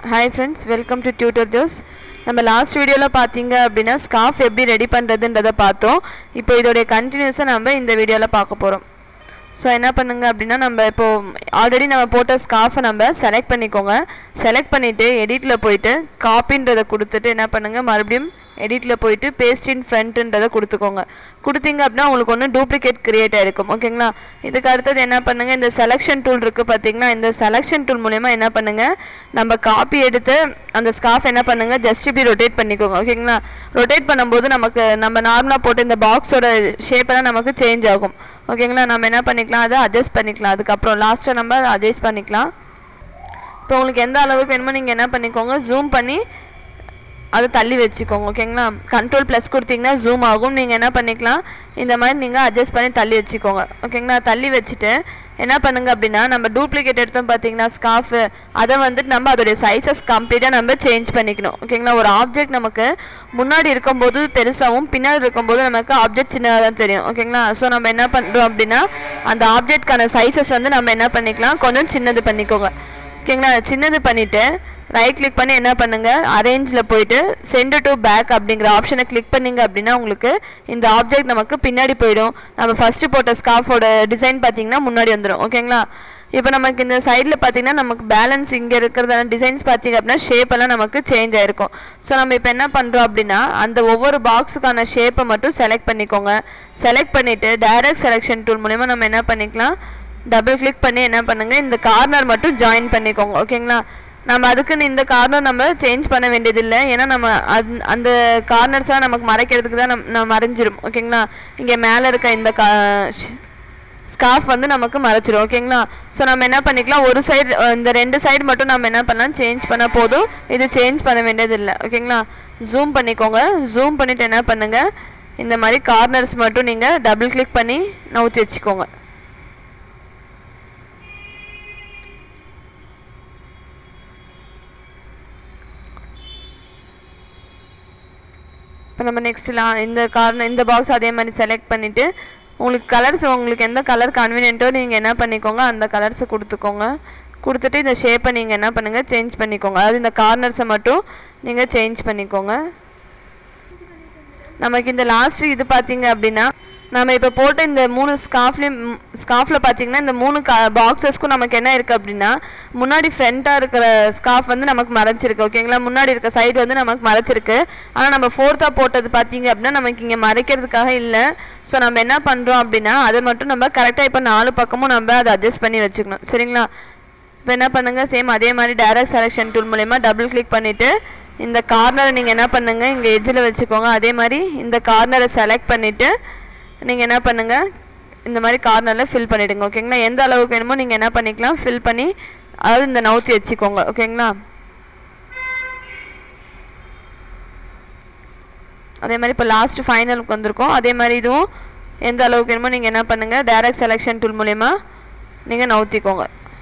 hi friends welcome to tutor Joes நம்ம last வீடியோவில் பார்த்தீங்க அப்படின்னா ஸ்கார்ஃப் எப்படி ரெடி பண்ணுறதுன்றதை பார்த்தோம் இப்போ இதோடைய கண்டினியூஸாக நம்ம இந்த வீடியோவில் பார்க்க போகிறோம் ஸோ என்ன பண்ணுங்க அப்படின்னா நம்ம இப்போது ஆல்ரெடி நம்ம போட்ட ஸ்கார்ஃபை நம்ம செலக்ட் பண்ணிக்கோங்க செலக்ட் பண்ணிவிட்டு எடிட்டில் போயிட்டு காப்பின்றதை கொடுத்துட்டு என்ன பண்ணுங்கள் மறுபடியும் எடிட்டில் போயிட்டு பேஸ்ட் இன் ஃப்ரண்ட்டுன்றதை கொடுத்துக்கோங்க கொடுத்தீங்க அப்படின்னா உங்களுக்கு ஒன்று டூப்ளிகேட் கிரியேட் ஆகிருக்கும் ஓகேங்களா இதுக்கு அடுத்தது என்ன பண்ணுங்கள் இந்த செலெக்ஷன் டூல் இருக்குது பார்த்தீங்களா இந்த செலெக்ஷன் டூல் மூலயமா என்ன பண்ணுங்கள் நம்ம காப்பி எடுத்து அந்த ஸ்கார்ஃப் என்ன பண்ணுங்கள் ஜஸ்ட் இப்படி ரொட்டேட் பண்ணிக்கோங்க ஓகேங்களா ரொட்டேட் பண்ணும்போது நமக்கு நம்ம நார்மலாக போட்டு இந்த பாக்ஸோட ஷேப்பெல்லாம் நமக்கு சேஞ்ச் ஆகும் ஓகேங்களா நம்ம என்ன பண்ணிக்கலாம் அதை அட்ஜஸ்ட் பண்ணிக்கலாம் அதுக்கப்புறம் லாஸ்ட்டாக நம்ம அதை அட்ஜஸ்ட் பண்ணிக்கலாம் இப்போ உங்களுக்கு எந்த அளவுக்கு வேணுமோ நீங்கள் என்ன பண்ணிக்கோங்க ஜூம் பண்ணி அதை தள்ளி வச்சுக்கோங்க ஓகேங்களா கண்ட்ரோல் ப்ளஸ் கொடுத்தீங்கன்னா ஜூம் ஆகும் நீங்கள் என்ன பண்ணிக்கலாம் இந்த மாதிரி நீங்கள் அட்ஜஸ்ட் பண்ணி தள்ளி வச்சுக்கோங்க ஓகேங்களா தள்ளி வச்சுட்டு என்ன பண்ணுங்க அப்படின்னா நம்ம டூப்ளிகேட் எடுத்தோம் பார்த்தீங்கன்னா ஸ்கார்ஃபு அதை வந்துட்டு நம்ம அதோடைய சைஸஸ் கம்ப்ளீட்டாக நம்ம சேஞ்ச் பண்ணிக்கணும் ஓகேங்களா ஒரு ஆப்ஜெக்ட் நமக்கு முன்னாடி இருக்கும்போது பெருசாகவும் பின்னாடி இருக்கும்போது நமக்கு ஆப்ஜெக்ட் சின்னதாக தான் தெரியும் ஓகேங்களா ஸோ நம்ம என்ன பண்ணுறோம் அப்படின்னா அந்த ஆப்ஜெக்ட்கான சைஸஸ் வந்து நம்ம என்ன பண்ணிக்கலாம் கொஞ்சம் சின்னது பண்ணிக்கோங்க ஓகேங்களா சின்னது பண்ணிவிட்டு ரைட் கிளிக் பண்ணி என்ன பண்ணுங்க அரேஞ்சில் போயிட்டு சென்ட் டு பேக் அப்படிங்கிற ஆப்ஷனை கிளிக் பண்ணீங்க அப்படின்னா உங்களுக்கு இந்த ஆப்ஜெக்ட் நமக்கு பின்னாடி போயிடும் நம்ம ஃபஸ்ட்டு போட்ட ஸ்கார்ஃபோட டிசைன் பார்த்தீங்கன்னா முன்னாடி வந்துடும் ஓகேங்களா இப்போ நமக்கு இந்த சைடில் பார்த்தீங்கன்னா நமக்கு பேலன்ஸ் இங்கே இருக்கிறதான டிசைன்ஸ் பார்த்தீங்க அப்படின்னா ஷேப் எல்லாம் நமக்கு சேஞ்ச் ஆயிருக்கும் ஸோ நம்ம இப்போ என்ன பண்ணுறோம் அப்படின்னா அந்த ஒவ்வொரு பாக்ஸுக்கான ஷேப்பை மட்டும் செலக்ட் பண்ணிக்கோங்க செலக்ட் பண்ணிவிட்டு டைரக்ட் செலெக்ஷன் டூல் மூலயமா நம்ம என்ன பண்ணிக்கலாம் டபுள் கிளிக் பண்ணி என்ன பண்ணுங்கள் இந்த கார்னர் மட்டும் ஜாயின் பண்ணிக்கோங்க ஓகேங்களா நம்ம அதுக்குன்னு இந்த கார்னர் நம்ம சேஞ்ச் பண்ண வேண்டியதில்லை ஏன்னா நம்ம அந் அந்த கார்னர்ஸாக நமக்கு மறைக்கிறதுக்கு தான் நம் நம்ம மறைஞ்சிரும் ஓகேங்களா இங்கே மேலே இருக்க இந்த கா ஸ்கார்ஃப் வந்து நமக்கு மறைச்சிரும் ஓகேங்களா ஸோ நம்ம என்ன பண்ணிக்கலாம் ஒரு சைடு இந்த ரெண்டு சைடு மட்டும் நம்ம என்ன பண்ணலாம் சேஞ்ச் பண்ண போதும் இது சேஞ்ச் பண்ண வேண்டியதில்லை ஓகேங்களா ஜூம் பண்ணிக்கோங்க ஜூம் பண்ணிவிட்டு என்ன பண்ணுங்கள் இந்த மாதிரி கார்னர்ஸ் மட்டும் நீங்கள் டபுள் கிளிக் பண்ணி நவுத்தி வச்சுக்கோங்க இப்போ நம்ம நெக்ஸ்ட்லா இந்த கார்னர் இந்த பாக்ஸ் அதே மாதிரி செலக்ட் பண்ணிவிட்டு உங்களுக்கு கலர்ஸ் உங்களுக்கு எந்த கலர் கன்வீனியன்ட்டோ நீங்கள் என்ன பண்ணிக்கோங்க அந்த கலர்ஸை கொடுத்துக்கோங்க கொடுத்துட்டு இந்த ஷேப்பை நீங்கள் என்ன பண்ணுங்கள் சேஞ்ச் பண்ணிக்கோங்க அதாவது இந்த கார்னர்ஸை மட்டும் நீங்கள் சேஞ்ச் பண்ணிக்கோங்க நமக்கு இந்த லாஸ்ட் இது பார்த்தீங்க அப்படின்னா நம்ம இப்போ போட்ட இந்த மூணு ஸ்கார்ஃப்லேயும் ஸ்கார்ஃபில் பார்த்தீங்கன்னா இந்த மூணு கா பாக்ஸஸ்க்கும் நமக்கு என்ன இருக்குது அப்படின்னா முன்னாடி ஃப்ரண்ட்டாக இருக்கிற ஸ்கார்ஃப் வந்து நமக்கு மறைச்சிருக்கு ஓகேங்களா முன்னாடி இருக்க சைடு வந்து நமக்கு மறைச்சிருக்கு ஆனால் நம்ம ஃபோர்த்தாக போட்டது பார்த்தீங்க அப்படின்னா நமக்கு இங்கே மறைக்கிறதுக்காக இல்லை ஸோ நம்ம என்ன பண்ணுறோம் அப்படின்னா அதை மட்டும் நம்ம கரெக்டாக இப்போ நாலு பக்கமும் நம்ம அதை அட்ஜஸ்ட் பண்ணி வச்சுக்கணும் சரிங்களா இப்போ என்ன பண்ணுங்கள் சேம் அதே மாதிரி டைரக்ட் செலெக்ஷன் டூல் மூலயமா டபுள் கிளிக் பண்ணிவிட்டு இந்த கார்னரை நீங்கள் என்ன பண்ணுங்கள் இங்கே எட்ஜில் வச்சுக்கோங்க அதே மாதிரி இந்த கார்னரை செலக்ட் பண்ணிவிட்டு நீங்கள் என்ன பண்ணுங்கள் இந்த மாதிரி கார்னரில் ஃபில் பண்ணிவிடுங்க ஓகேங்களா எந்த அளவுக்கு வேணுமோ நீங்கள் என்ன பண்ணிக்கலாம் ஃபில் பண்ணி அதாவது இந்த நவுத்தி வச்சுக்கோங்க ஓகேங்களா அதே மாதிரி இப்போ லாஸ்ட் ஃபைனலுக்கு வந்திருக்கோம் அதே மாதிரி இதுவும் எந்த அளவுக்கு வேணுமோ நீங்கள் என்ன பண்ணுங்கள் டைரக்ட் செலெக்ஷன் டூல் மூலயமா நீங்கள் நவுத்திக்கோங்க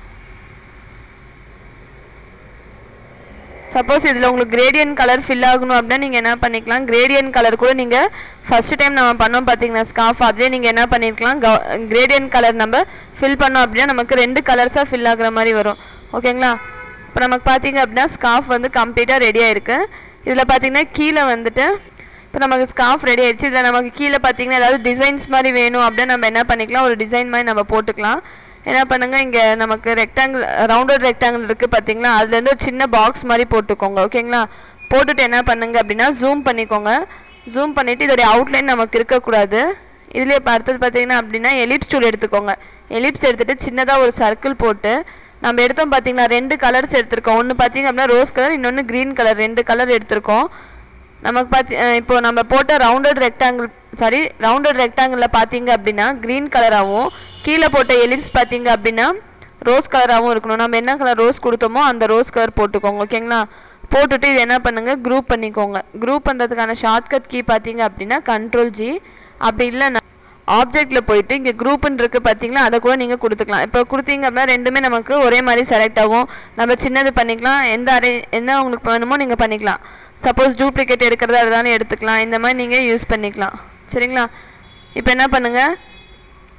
சப்போஸ் இதில் உங்களுக்கு கிரேடியன் கலர் ஃபில் ஆகணும் அப்படின்னா நீங்கள் என்ன பண்ணிக்கலாம் கிரேடியன் கலர் கூட நீங்கள் ஃபஸ்ட்டு டைம் நம்ம பண்ணோம் பார்த்தீங்கன்னா ஸ்கார்ஃப் அதிலே நீங்கள் என்ன பண்ணியிருக்கலாம் கிரேடியன் கலர் நம்ம ஃபில் பண்ணோம் அப்படின்னா நமக்கு ரெண்டு கலர்ஸாக ஃபில் ஆகுற மாதிரி வரும் ஓகேங்களா இப்போ நமக்கு பார்த்தீங்க அப்படின்னா ஸ்கார்ஃப் வந்து கம்ப்ளீட்டாக ரெடியாக இருக்குது இதில் பார்த்தீங்கன்னா கீழே வந்துட்டு இப்போ நமக்கு ஸ்கார்ஃப் ரெடி ஆயிடுச்சு இதில் நமக்கு கீழே பார்த்தீங்கன்னா ஏதாவது டிசைன்ஸ் மாதிரி வேணும் அப்படின்னு நம்ம என்ன பண்ணிக்கலாம் ஒரு டிசைன் மாதிரி நம்ம போட்டுக்கலாம் என்ன பண்ணுங்கள் இங்கே நமக்கு ரெக்டாங்கிள் ரவுண்டட் ரெக்டாங்கிள் இருக்குது பார்த்தீங்களா அதுலேருந்து ஒரு சின்ன பாக்ஸ் மாதிரி போட்டுக்கோங்க ஓகேங்களா போட்டுட்டு என்ன பண்ணுங்க அப்படின்னா ஜூம் பண்ணிக்கோங்க ஜூம் பண்ணிவிட்டு இதோடைய அவுட்லைன் நமக்கு இருக்கக்கூடாது இதில் இப்போ அடுத்தது பார்த்தீங்கன்னா அப்படின்னா எலிப்ஸ் டூல் எடுத்துக்கோங்க எலிப்ஸ் எடுத்துகிட்டு சின்னதாக ஒரு சர்க்கிள் போட்டு நம்ம எடுத்தோம் பார்த்தீங்களா ரெண்டு கலர்ஸ் எடுத்திருக்கோம் ஒன்று பார்த்தீங்க அப்படின்னா ரோஸ் கலர் இன்னொன்று க்ரீன் கலர் ரெண்டு கலர் எடுத்திருக்கோம் நமக்கு பார்த்தி இப்போ நம்ம போட்ட ரவுண்டட் ரெக்டாங்கிள் சாரி ரவுண்டட் ரெக்டாங்கிளில் பார்த்தீங்க அப்படின்னா க்ரீன் கலராகவும் கீழே போட்ட எலிப்ஸ் பார்த்தீங்க அப்படின்னா ரோஸ் கலராகவும் இருக்கணும் நம்ம என்ன கலர் ரோஸ் கொடுத்தோமோ அந்த ரோஸ் கலர் போட்டுக்கோங்க ஓகேங்களா போட்டுட்டு இது என்ன பண்ணுங்கள் குரூப் பண்ணிக்கோங்க குரூப் பண்ணுறதுக்கான ஷார்ட்கட் கீ பார்த்தீங்க அப்படின்னா கண்ட்ரோல் ஜி அப்படி இல்லைன்னா ஆப்ஜெக்டில் போயிட்டு இங்கே குரூப்புன்னு இருக்குது பார்த்தீங்களா அதை கூட நீங்கள் கொடுத்துக்கலாம் இப்போ கொடுத்தீங்க அப்படின்னா ரெண்டுமே நமக்கு ஒரே மாதிரி செலக்ட் ஆகும் நம்ம சின்னது பண்ணிக்கலாம் எந்த அரே என்ன உங்களுக்கு வேணுமோ நீங்கள் பண்ணிக்கலாம் சப்போஸ் டூப்ளிகேட் எடுக்கிறதா இருந்தாலும் எடுத்துக்கலாம் இந்த மாதிரி நீங்கள் யூஸ் பண்ணிக்கலாம் சரிங்களா இப்போ என்ன பண்ணுங்கள்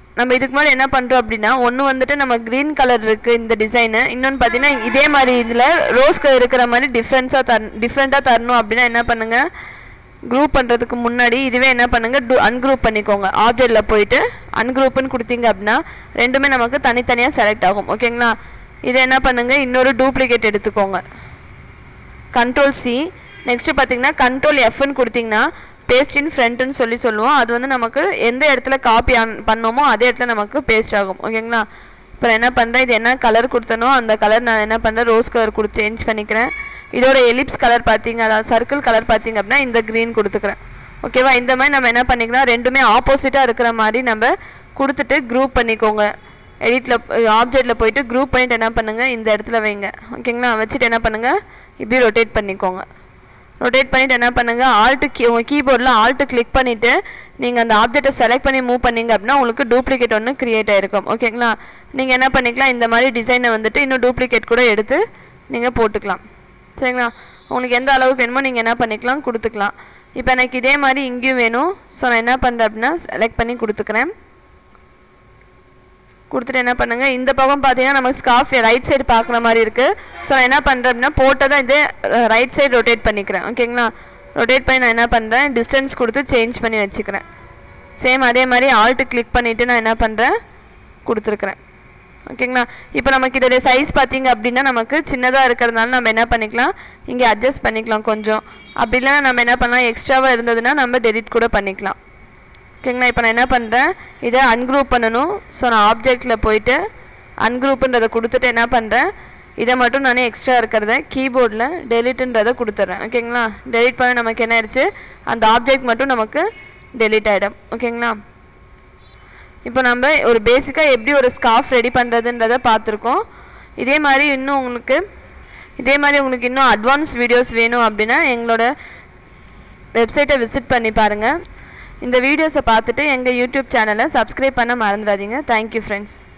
நம்ம இதுக்கு முன்னாடி என்ன பண்ணுறோம் அப்படின்னா ஒன்று வந்துட்டு நம்ம க்ரீன் கலர் இருக்குது இந்த டிசைனு இன்னொன்று பார்த்தீங்கன்னா இதே மாதிரி இதில் ரோஸ் கலர் இருக்கிற மாதிரி டிஃப்ரென்ஸாக தர டிஃப்ரெண்ட்டாக தரணும் அப்படின்னா என்ன பண்ணுங்கள் குரூப் பண்ணுறதுக்கு முன்னாடி இதுவே என்ன பண்ணுங்கள் டு அன்குரூப் பண்ணிக்கோங்க ஆப்ஜெக்டில் போயிட்டு அன்குரூப்புன்னு கொடுத்தீங்க அப்படின்னா ரெண்டுமே நமக்கு தனித்தனியாக செலக்ட் ஆகும் ஓகேங்களா இதை என்ன பண்ணுங்கள் இன்னொரு டூப்ளிகேட் எடுத்துக்கோங்க கண்ட்ரோல் சி நெக்ஸ்ட்டு பார்த்தீங்கன்னா கண்ட்ரோல் எஃப்னு கொடுத்தீங்கன்னா பேஸ்ட் இன் ஃப்ரண்ட்னு சொல்லி சொல்லுவோம் அது வந்து நமக்கு எந்த இடத்துல காப்பி பண்ணோமோ அதே இடத்துல நமக்கு பேஸ்ட் ஆகும் ஓகேங்களா இப்போ நான் என்ன பண்ணுறேன் இது என்ன கலர் கொடுத்தனோ அந்த கலர் நான் என்ன பண்ணுறேன் ரோஸ் கலர் கொடுத்து சேஞ்ச் பண்ணிக்கிறேன் இதோட எலிப்ஸ் கலர் பார்த்தீங்க அதாவது சர்க்கிள் கலர் பார்த்தீங்க அப்படின்னா இந்த க்ரீன் கொடுத்துக்கிறேன் ஓகேவா இந்த மாதிரி நம்ம என்ன பண்ணிக்கலாம் ரெண்டுமே ஆப்போசிட்டாக இருக்கிற மாதிரி நம்ம கொடுத்துட்டு குரூப் பண்ணிக்கோங்க எடிட்டில் ஆப்ஜெக்டில் போயிட்டு குரூப் பண்ணிட்டு என்ன பண்ணுங்கள் இந்த இடத்துல வைங்க ஓகேங்களா வச்சுட்டு என்ன பண்ணுங்கள் இப்படி ரொட்டேட் பண்ணிக்கோங்க ரொட்டேட் பண்ணிவிட்டு என்ன பண்ணுங்கள் ஆல்ட்டு கீ உங்கள் கீபோர்டில் ஆல்ட்டு கிளிக் பண்ணிவிட்டு நீங்கள் அந்த ஆப்ஜெக்டை செலக்ட் பண்ணி மூவ் பண்ணீங்க அப்படின்னா உங்களுக்கு டூப்ளிகேட் ஒன்று க்ரியேட் ஆகிருக்கும் ஓகேங்களா நீங்கள் என்ன பண்ணிக்கலாம் இந்த மாதிரி டிசைனை வந்துட்டு இன்னும் டூப்ளிகேட் கூட எடுத்து நீங்கள் போட்டுக்கலாம் சரிங்களா உங்களுக்கு எந்த அளவுக்கு வேணுமோ நீங்கள் என்ன பண்ணிக்கலாம் கொடுத்துக்கலாம் இப்போ எனக்கு இதே மாதிரி இங்கேயும் வேணும் ஸோ நான் என்ன பண்ணுறேன் அப்படின்னா செலக்ட் பண்ணி கொடுத்துக்கிறேன் கொடுத்துட்டு என்ன பண்ணுங்கள் இந்த பக்கம் பார்த்தீங்கன்னா நமக்கு ஸ்கார்ஃப் ரைட் சைடு பார்க்குற மாதிரி இருக்குது ஸோ நான் என்ன பண்ணுறேன் அப்படின்னா போட்டதை இதே ரைட் சைடு ரொட்டேட் பண்ணிக்கிறேன் ஓகேங்களா ரொட்டேட் பண்ணி நான் என்ன பண்ணுறேன் டிஸ்டன்ஸ் கொடுத்து சேஞ்ச் பண்ணி வச்சுக்கிறேன் சேம் அதே மாதிரி ஆல்ட்டு கிளிக் பண்ணிவிட்டு நான் என்ன பண்ணுறேன் கொடுத்துருக்குறேன் ஓகேங்களா இப்போ நமக்கு இதோடைய சைஸ் பார்த்தீங்க அப்படின்னா நமக்கு சின்னதாக இருக்கிறதுனால நம்ம என்ன பண்ணிக்கலாம் இங்கே அட்ஜஸ்ட் பண்ணிக்கலாம் கொஞ்சம் அப்படி இல்லைன்னா நம்ம என்ன பண்ணலாம் எக்ஸ்ட்ராவாக இருந்ததுன்னா நம்ம டெலிட் கூட பண்ணிக்கலாம் ஓகேங்களா இப்போ நான் என்ன பண்ணுறேன் இதை அன்குரூப் பண்ணணும் ஸோ நான் ஆப்ஜெக்டில் போயிட்டு அன்குரூப்புன்றதை கொடுத்துட்டு என்ன பண்ணுறேன் இதை மட்டும் நான் எக்ஸ்ட்ரா இருக்கிறத கீபோர்டில் டெலிட்டுன்றதை கொடுத்துட்றேன் ஓகேங்களா டெலிட் பண்ண நமக்கு என்ன ஆயிடுச்சு அந்த ஆப்ஜெக்ட் மட்டும் நமக்கு டெலிட் ஆகிடும் ஓகேங்களா இப்போ நம்ம ஒரு பேசிக்காக எப்படி ஒரு ஸ்கார்ஃப் ரெடி பண்ணுறதுன்றதை பார்த்துருக்கோம் இதே மாதிரி இன்னும் உங்களுக்கு இதே மாதிரி உங்களுக்கு இன்னும் அட்வான்ஸ் வீடியோஸ் வேணும் அப்படின்னா எங்களோட வெப்சைட்டை விசிட் பண்ணி பாருங்கள் இந்த வீடியோஸை பார்த்துட்டு எங்கள் யூடியூப் சேனலை சப்ஸ்கிரைப் பண்ண மறந்துடாதீங்க தேங்க்யூ ஃப்ரெண்ட்ஸ்